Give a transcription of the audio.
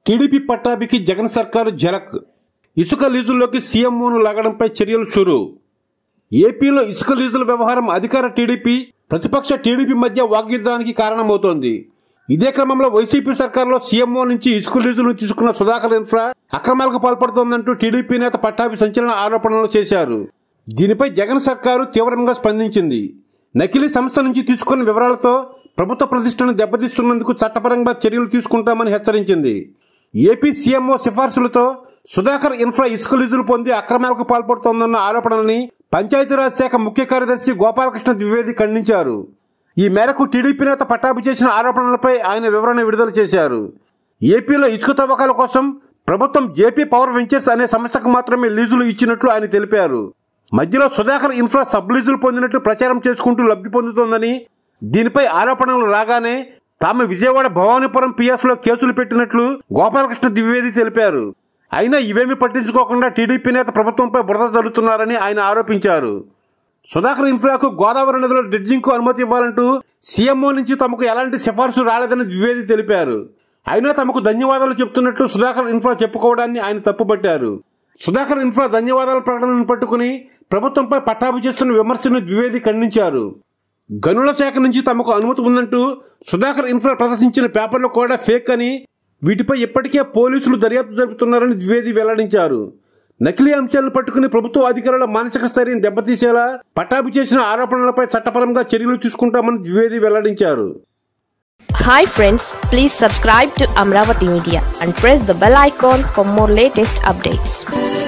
TDP పట్టాభికి Jagan సర్కారు జలక్ ఇసుక లీజుల్లోకి సీఎంఓను లాగడంపై చర్యలు షురు ఏపీలో ఇసుక లీజుల వ్యవహారం అధికార టీడీపీ ప్రతిపక్ష టీడీపీ మధ్య వాగ్యుద్ధానికి కారణమవుతోంది ఇదే క్రమంలో వైసీపీ సర్కారులో సీఎంఓ నుంచి ఇసుక లీజులను తీసుకున్న సుధాకర్ ఇన్ఫ్రా అక్రమాలకు పాల్పడుతోందంటూ టీడీపీ నేత పట్టాభి సంచలన ఆరోపణలు చేశారు దీనిపై జగన్ సర్కారు తీవ్రంగా స్పందించింది నకిలీ సంస్థ నుంచి తీసుకున్న వివరాలతో ప్రభుత్వ ప్రతిష్టను దెబ్బతీస్తున్నందుకు చట్టపరంగా చర్యలు తీసుకుంటామని హెచ్చరించింది ఏపీ సీఎంఓ సిఫార్సులతో సుధాకర్ ఇన్ఫ్రా ఇసుక లీజులు పొంది అక్రమాలకు పాల్పడుతోందన్న ఆరోపణల్ని పంచాయతీరాజ్ శాఖ ముఖ్య కార్యదర్శి గోపాలకృష్ణ ద్వివేది ఖండించారు ఈ మేరకు టీడీపీ నేత పట్టాభి చేసిన ఆరోపణలపై ఆయన వివరణ విడుదల చేశారు ఏపీలో ఇసుక తవ్వకాల కోసం ప్రభుత్వం జేపీ పవర్ వెంచర్స్ అనే సంస్థకు మాత్రమే లీజులు ఇచ్చినట్లు ఆయన తెలిపారు మధ్యలో సుధాకర్ ఇన్ఫ్రా సబ్ లీజులు పొందినట్టు ప్రచారం చేసుకుంటూ లబ్ధి పొందుతోందని దీనిపై ఆరోపణలు రాగానే తాము విజయవాడ భవానీపురం పిఎస్లో కేసులు పెట్టినట్లు గోపాలకృష్ణ ద్వివేది తెలిపారు అయినా ఇవేమీ పట్టించుకోకుండా టీడీపీ నేత ప్రభుత్వంపై బురద జల్లుతున్నారని ఆయన ఆరోపించారు సుధాకర్ ఇన్ఫ్రాకు గోదావరి నదిలో డ్రెడ్జింగ్కు అనుమతి ఇవ్వాలంటూ సీఎంఓ నుంచి తమకు ఎలాంటి సిఫార్సు రాలేదని ద్వివేది తెలిపారు అయినా తమకు ధన్యవాదాలు చెప్తున్నట్లు సుధాకర్ ఇన్ఫ్రా చెప్పుకోవడాన్ని ఆయన తప్పుపట్టారు సుధాకర్ ఇన్ఫ్రా ధన్యవాదాల ప్రకటనను పట్టుకుని ప్రభుత్వంపై పట్టాభి చేస్తున్న విమర్శను ద్వివేది ఖండించారు గనుల శాఖ నుంచి తమకు అనుమతి ఉందంటూ సుధాకర్ ఇన్ఫ్రా ప్రదర్శించిన పేపర్లు కూడా ఫేక్ అని వీటిపై ఇప్పటికే పోలీసులు దర్యాప్తు జరుపుతున్నారని ద్వివేది వెల్లడించారు నకిలీ అంశాలను పట్టుకుని ప్రభుత్వ అధికారుల మానసిక స్థైర్యం దెబ్బతీసేలా పట్టాభి చేసిన ఆరోపణలపై చట్టపరంగా చర్యలు తీసుకుంటామని ద్వివేది వెల్లడించారు hi friends please subscribe to Amaravati media and press the bell icon for more latest updates